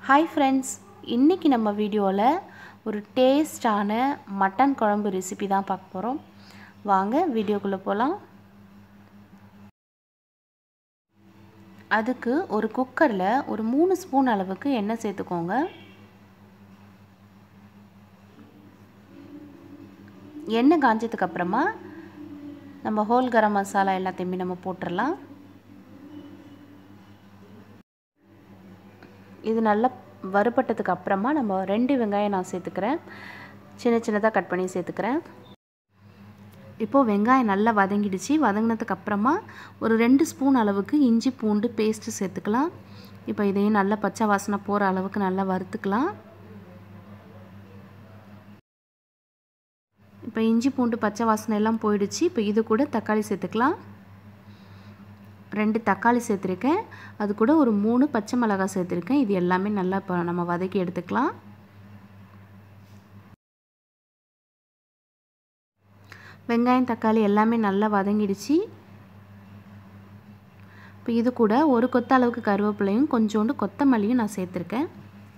hi friends இன்றைக்கி நம்ம வீடியோவில் ஒரு டேஸ்டான மட்டன் குழம்பு ரெசிபி தான் பார்க்க போகிறோம் வாங்க வீடியோக்குள்ளே போகலாம் அதுக்கு ஒரு குக்கரில் ஒரு மூணு ஸ்பூன் அளவுக்கு எண்ணெய் சேர்த்துக்கோங்க எண்ணெய் காஞ்சதுக்கு அப்புறமா நம்ம ஹோல் கரம் மசாலா எல்லாத்தையுமே நம்ம போட்டுடலாம் இது நல்லா வறுபட்டதுக்கு அப்புறமா நம்ம ரெண்டு வெங்காயம் நான் சேர்த்துக்கிறேன் சின்ன சின்னதாக கட் பண்ணி சேர்த்துக்கிறேன் இப்போது வெங்காயம் நல்லா வதங்கிடுச்சு வதங்கினதுக்கு அப்புறமா ஒரு ரெண்டு ஸ்பூன் அளவுக்கு இஞ்சி பூண்டு பேஸ்ட்டு சேர்த்துக்கலாம் இப்போ இதையும் நல்லா பச்சை வாசனை போகிற அளவுக்கு நல்லா வறுத்துக்கலாம் இப்போ இஞ்சி பூண்டு பச்சை வாசனை எல்லாம் போயிடுச்சு இப்போ இது கூட தக்காளி சேர்த்துக்கலாம் ரெண்டு தக்காளி சேர்த்துருக்கேன் அது கூட ஒரு மூணு பச்சை மிளகாய் சேர்த்துருக்கேன் இது எல்லாமே நல்லா இப்போ நம்ம வதக்கி எடுத்துக்கலாம் வெங்காயம் தக்காளி எல்லாமே நல்லா வதங்கிடுச்சு இப்போ இது கூட ஒரு கொத்த அளவுக்கு கருவேப்பிலையும் கொஞ்சோண்டு கொத்தமல்லியும் நான் சேர்த்துருக்கேன்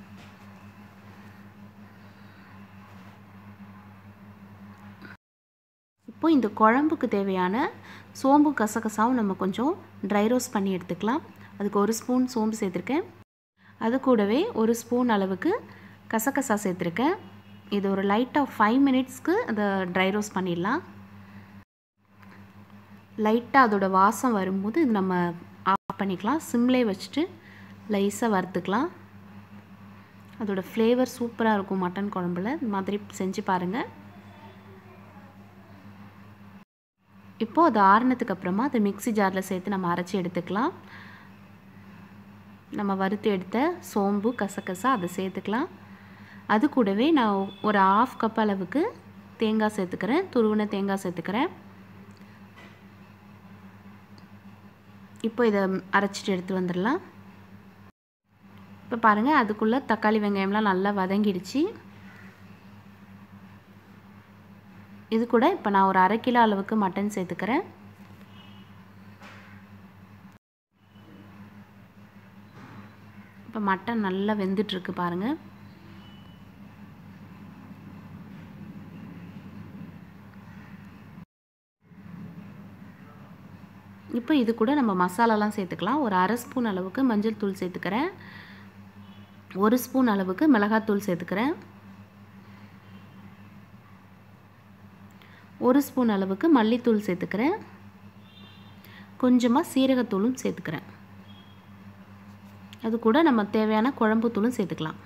இப்போ இந்த குழம்புக்கு தேவையான சோம்பு கசகசாவும் நம்ம கொஞ்சம் ட்ரை ரோஸ்ட் பண்ணி எடுத்துக்கலாம் அதுக்கு ஒரு ஸ்பூன் சோம்பு சேர்த்துருக்கேன் அது கூடவே ஒரு ஸ்பூன் அளவுக்கு கசகசா சேர்த்துருக்கேன் இது ஒரு லைட்டாக ஃபைவ் மினிட்ஸ்க்கு அதை ட்ரை ரோஸ்ட் பண்ணிடலாம் லைட்டாக அதோட வாசம் வரும்போது இது நம்ம ஆஃப் பண்ணிக்கலாம் சிம்லே வச்சுட்டு லைஸாக வறுத்துக்கலாம் அதோட ஃப்ளேவர் சூப்பராக இருக்கும் மட்டன் குழம்புல இந்த மாதிரி செஞ்சு பாருங்கள் இப்போது அது ஆறுனதுக்கு அப்புறமா அதை மிக்சி ஜாரில் சேர்த்து நம்ம அரைச்சி எடுத்துக்கலாம் நம்ம வறுத்து எடுத்த சோம்பு கசகசா அதை சேர்த்துக்கலாம் அது கூடவே நான் ஒரு ஆஃப் கப் அளவுக்கு தேங்காய் சேர்த்துக்கிறேன் துருவின தேங்காய் சேர்த்துக்கிறேன் இப்போ இதை அரைச்சிட்டு எடுத்து வந்துடலாம் இப்போ பாருங்கள் அதுக்குள்ளே தக்காளி வெங்காயம்லாம் நல்லா வதங்கிடுச்சு இது கூட இப்போ நான் ஒரு அரை கிலோ அளவுக்கு மட்டன் சேர்த்துக்கிறேன் இப்போ மட்டன் நல்லா வெந்துட்டுருக்கு பாருங்கள் இப்போ இது கூட நம்ம மசாலாலாம் சேர்த்துக்கலாம் ஒரு அரை ஸ்பூன் அளவுக்கு மஞ்சள் தூள் சேர்த்துக்கிறேன் ஒரு ஸ்பூன் அளவுக்கு மிளகாத்தூள் சேர்த்துக்கிறேன் ஒரு ஸ்பூன் அளவுக்கு மல்லித்தூள் சேர்த்துக்கிறேன் கொஞ்சமாக சீரகத்தூளும் சேர்த்துக்கிறேன் அது கூட நம்ம தேவையான குழம்பு தூளும் சேர்த்துக்கலாம்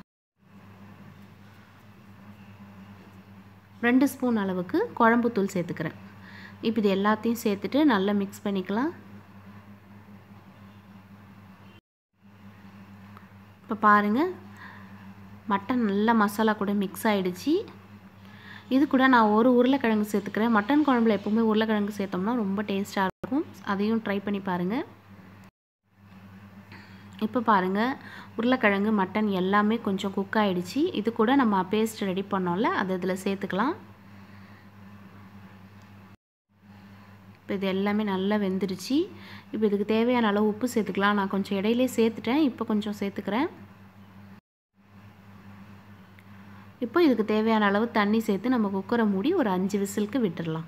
ரெண்டு ஸ்பூன் அளவுக்கு குழம்பு தூள் சேர்த்துக்கிறேன் இப்போ இது எல்லாத்தையும் சேர்த்துட்டு நல்லா மிக்ஸ் பண்ணிக்கலாம் இப்போ பாருங்கள் மட்டன் நல்லா மசாலா கூட மிக்ஸ் ஆகிடுச்சு இது கூட நான் ஒரு உருளைக்கிழங்கு சேர்த்துக்கிறேன் மட்டன் குழம்புல எப்போவுமே உருளைக்கிழங்கு சேர்த்தோம்னா ரொம்ப டேஸ்ட்டாக இருக்கும் அதையும் ட்ரை பண்ணி பாருங்கள் இப்போ பாருங்கள் உருளைக்கிழங்கு மட்டன் எல்லாமே கொஞ்சம் குக் ஆகிடுச்சு இது கூட நம்ம பேஸ்ட் ரெடி பண்ணோம்ல அதை இதில் சேர்த்துக்கலாம் இப்போ இது எல்லாமே நல்லா வெந்துருச்சு இப்போ இதுக்கு தேவையான அளவு உப்பு சேர்த்துக்கலாம் நான் கொஞ்சம் இடையிலே சேர்த்துட்டேன் இப்போ கொஞ்சம் சேர்த்துக்கிறேன் இப்போ இதுக்கு தேவையான அளவு தண்ணி சேர்த்து நம்ம குக்கரை மூடி ஒரு அஞ்சு விசிலுக்கு விட்டுடலாம்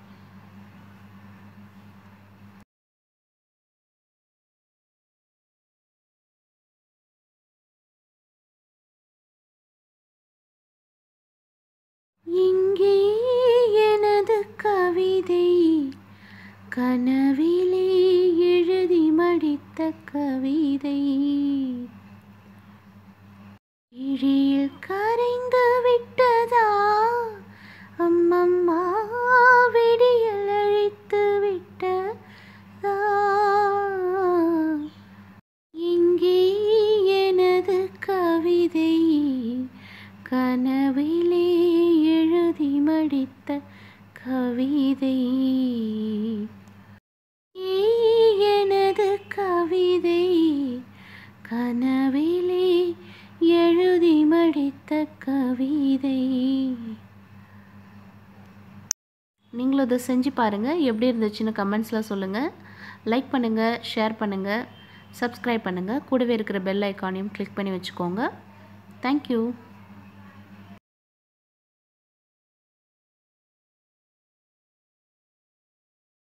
இங்கே எனது கவிதை கனவிலே எழுதி மடித்த கவிதை இழியில் கரைந்து விட்டதா அம்மம்மா விடியல் அழித்து விட்டதா இங்கே எனது கவிதை கனவிலே எழுதி மடித்த கவிதை எனது கவிதை கனவிலே எழுதி மடித்த கவிதை நீங்களும் இதை செஞ்சு பாருங்கள் எப்படி இருந்துச்சுன்னு கமெண்ட்ஸில் சொல்லுங்கள் லைக் பண்ணுங்கள் ஷேர் பண்ணுங்கள் சப்ஸ்கிரைப் பண்ணுங்கள் கூடவே இருக்கிற பெல் ஐக்கானையும் கிளிக் பண்ணி வச்சுக்கோங்க தேங்க்யூ